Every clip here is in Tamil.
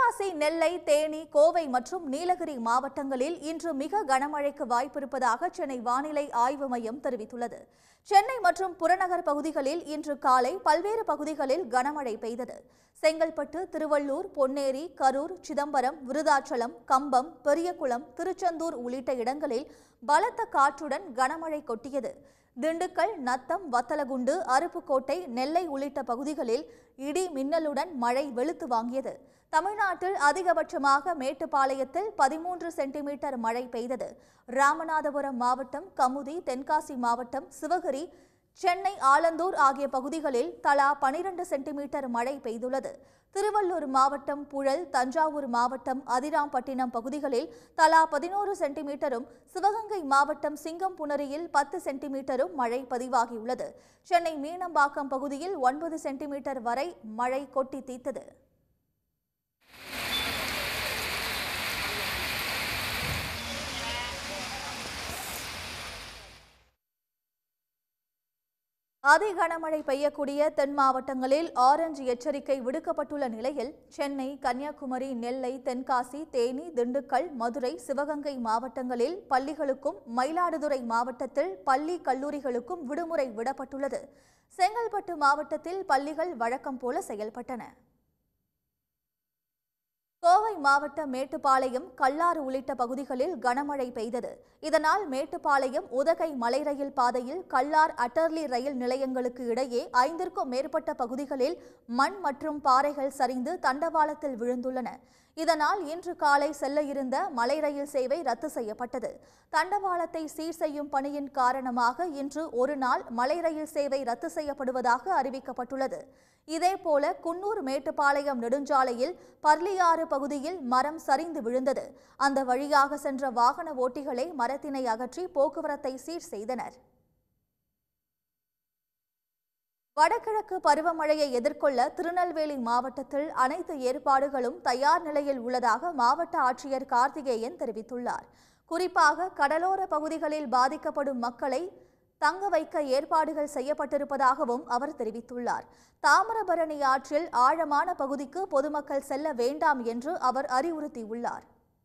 தென்காசி நெல்லை தேனி கோவை மற்றும் நீலகிரி மாவட்டங்களில் இன்று மிக கனமழைக்கு வாய்ப்பிருப்பதாக சென்னை வானிலை ஆய்வு மையம் தெரிவித்துள்ளது சென்னை மற்றும் புறநகர் பகுதிகளில் இன்று காலை பல்வேறு பகுதிகளில் கனமழை பெய்தது செங்கல்பட்டு திருவள்ளூர் பொன்னேரி கரூர் சிதம்பரம் விருதாச்சலம் கம்பம் பெரியகுளம் திருச்செந்தூர் உள்ளிட்ட இடங்களில் பலத்த காற்றுடன் கனமழை கொட்டியது திண்டுக்கல் நத்தம் வத்தலகுண்டு அருப்புக்கோட்டை நெல்லை உள்ளிட்ட பகுதிகளில் இடி மின்னலுடன் மழை வெளுத்து வாங்கியது தமிழ்நாட்டில் அதிகபட்சமாக மேட்டுப்பாளையத்தில் பதிமூன்று சென்டிமீட்டர் மழை பெய்தது ராமநாதபுரம் மாவட்டம் கமுதி தென்காசி மாவட்டம் சிவகிரி சென்னை ஆலந்தூர் ஆகிய பகுதிகளில் தலா பனிரெண்டு சென்டிமீட்டர் மழை பெய்துள்ளது திருவள்ளூர் மாவட்டம் புழல் தஞ்சாவூர் மாவட்டம் அதிராம்பட்டினம் பகுதிகளில் தலா பதினோரு சென்டிமீட்டரும் சிவகங்கை மாவட்டம் சிங்கம்புணரியில் பத்து சென்டிமீட்டரும் மழை பதிவாகியுள்ளது சென்னை மீனம்பாக்கம் பகுதியில் ஒன்பது சென்டிமீட்டர் வரை மழை கொட்டி தீர்த்தது அதி கனமழை பெய்யக்கூடிய தென் மாவட்டங்களில் ஆரஞ்சு எச்சரிக்கை விடுக்கப்பட்டுள்ள நிலையில் சென்னை கன்னியாகுமரி நெல்லை தென்காசி தேனி திண்டுக்கல் மதுரை சிவகங்கை மாவட்டங்களில் பள்ளிகளுக்கும் மயிலாடுதுறை மாவட்டத்தில் பள்ளி கல்லூரிகளுக்கும் விடுமுறை விடப்பட்டுள்ளது செங்கல்பட்டு மாவட்டத்தில் பள்ளிகள் வழக்கம் போல செயல்பட்டன கோவை மாவட்ட மேட்டுப்பாளையம் கல்லாறு உள்ளிட்ட பகுதிகளில் கனமழை பெய்தது இதனால் மேட்டுப்பாளையம் உதகை மலை ரயில் பாதையில் கல்லார் அட்டர்லி ரயில் நிலையங்களுக்கு இடையே ஐந்திற்கும் மேற்பட்ட பகுதிகளில் மண் மற்றும் பாறைகள் சரிந்து தண்டவாளத்தில் விழுந்துள்ளன இதனால் இன்று காலை செல்ல இருந்த மலை ரயில் சேவை ரத்து செய்யப்பட்டது தண்டவாளத்தை சீர் செய்யும் பணியின் காரணமாக இன்று ஒரு நாள் மலை ரயில் சேவை ரத்து செய்யப்படுவதாக அறிவிக்கப்பட்டுள்ளது இதேபோல குன்னூர் மேட்டுப்பாளையம் நெடுஞ்சாலையில் பர்லியாறு பகுதியில் மரம் சரிந்து விழுந்தது அந்த வழியாக சென்ற வாகன ஓட்டிகளை மரத்தினை அகற்றி போக்குவரத்தை சீர் செய்தனர் வடகிழக்கு பருவமழையை எதிர்கொள்ள திருநெல்வேலி மாவட்டத்தில் அனைத்து ஏற்பாடுகளும் தயார் நிலையில் உள்ளதாக மாவட்ட ஆட்சியர் கார்த்திகேயன் தெரிவித்துள்ளார் குறிப்பாக கடலோர பகுதிகளில் பாதிக்கப்படும் மக்களை தங்க வைக்க ஏற்பாடுகள் செய்யப்பட்டிருப்பதாகவும் அவர் தெரிவித்துள்ளார் தாமிரபரணி ஆற்றில் ஆழமான பகுதிக்கு பொதுமக்கள் செல்ல வேண்டாம் என்று அவர் அறிவுறுத்தியுள்ளார்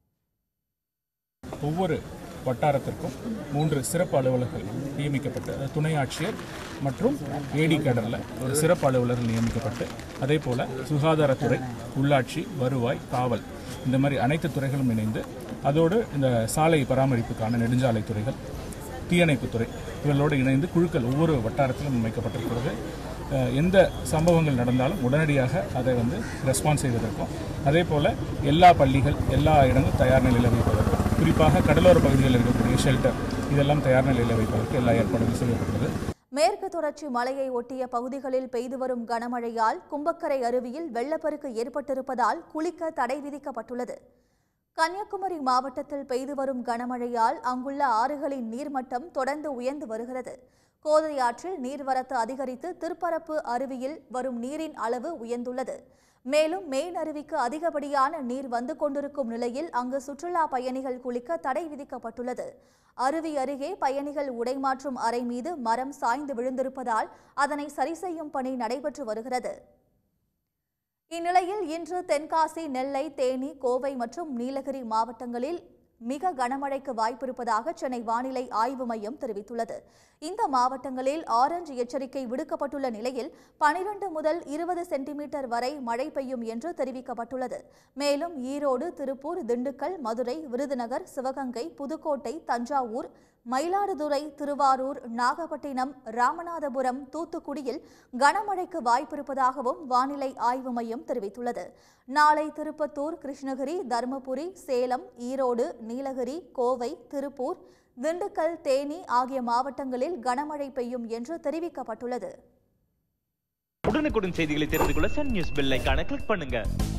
ஒவ்வொரு வட்டாரத்திற்கும் மூன்று சிறப்பு அலுவலர்கள் நியமிக்கப்பட்டு அதாவது துணை ஆட்சியர் மற்றும் ஏடி கேடரில் ஒரு சிறப்பு அலுவலர்கள் நியமிக்கப்பட்டு அதே போல் சுகாதாரத்துறை உள்ளாட்சி வருவாய் காவல் இந்த மாதிரி அனைத்து துறைகளும் இணைந்து அதோடு இந்த சாலை பராமரிப்புக்கான நெடுஞ்சாலை துறைகள் தீயணைப்புத்துறை இவர்களோடு இணைந்து குழுக்கள் ஒவ்வொரு வட்டாரத்திலும் அமைக்கப்பட்டிருக்கிறது அஹ், எந்த சம்பவங்கள் நடந்தாலும் உடனடியாக அதை வந்து ரெஸ்பான்ஸ் செய்வதற்கும் அதே போல் எல்லா பள்ளிகள் எல்லா இடங்களும் தயார் நிலையில் வைப்பதற்கும் குறிப்பாக கடலோர பகுதிகளில் இருக்கக்கூடிய ஷெல்டர் இதெல்லாம் தயார் நிலையில் வைப்பதற்கு எல்லா ஏற்பாடுகளும் செய்யப்பட்டுள்ளது மேற்கு தொடர்ச்சி மலையை ஒட்டிய பகுதிகளில் பெய்து வரும் கனமழையால் கும்பக்கரை அருவியில் வெள்ளப்பெருக்கு ஏற்பட்டிருப்பதால் குளிக்க தடை விதிக்கப்பட்டுள்ளது கன்னியாகுமரி மாவட்டத்தில் பெய்து வரும் கனமழையால் அங்குள்ள ஆறுகளின் நீர்மட்டம் தொடர்ந்து உயர்ந்து வருகிறது கோதை ஆற்றில் நீர்வரத்து அதிகரித்து திருப்பரப்பு அருவியில் வரும் நீரின் அளவு உயர்ந்துள்ளது மேலும் மெயின் அருவிக்கு அதிகப்படியான நீர் வந்து கொண்டிருக்கும் நிலையில் அங்கு சுற்றுலா பயணிகள் குளிக்க தடை விதிக்கப்பட்டுள்ளது அருவி அருகே பயணிகள் உடைமாற்றும் அறை மீது மரம் சாய்ந்து விழுந்திருப்பதால் அதனை சரி செய்யும் பணி நடைபெற்று வருகிறது இந்நிலையில் இன்று தென்காசி நெல்லை தேனி கோவை மற்றும் நீலகிரி மாவட்டங்களில் மிக கனமழைக்கு வாய்ப்பிருப்பதாக சென்னை வானிலை ஆய்வு மையம் தெரிவித்துள்ளது இந்த மாவட்டங்களில் ஆரஞ்சு எச்சரிக்கை விடுக்கப்பட்டுள்ள நிலையில் பனிரெண்டு முதல் இருபது சென்டிமீட்டர் வரை மழை பெய்யும் என்று தெரிவிக்கப்பட்டுள்ளது மேலும் ஈரோடு திருப்பூர் திண்டுக்கல் மதுரை விருதுநகர் சிவகங்கை புதுக்கோட்டை தஞ்சாவூர் மயிலாடுதுறை திருவாரூர் நாகப்பட்டினம் ராமநாதபுரம் தூத்துக்குடியில் கனமழைக்கு வாய்ப்பிருப்பதாகவும் வானிலை ஆய்வு மையம் தெரிவித்துள்ளது நாளை திருப்பத்தூர் கிருஷ்ணகிரி தருமபுரி சேலம் ஈரோடு நீலகிரி கோவை திருப்பூர் திண்டுக்கல் தேனி ஆகிய மாவட்டங்களில் கனமழை பெய்யும் என்று தெரிவிக்கப்பட்டுள்ளது உடனுக்குடன் செய்திகளை தெரிந்து கொள்ள சன் நியூஸ் பெல் ஐகானை கிளிக் பண்ணுங்க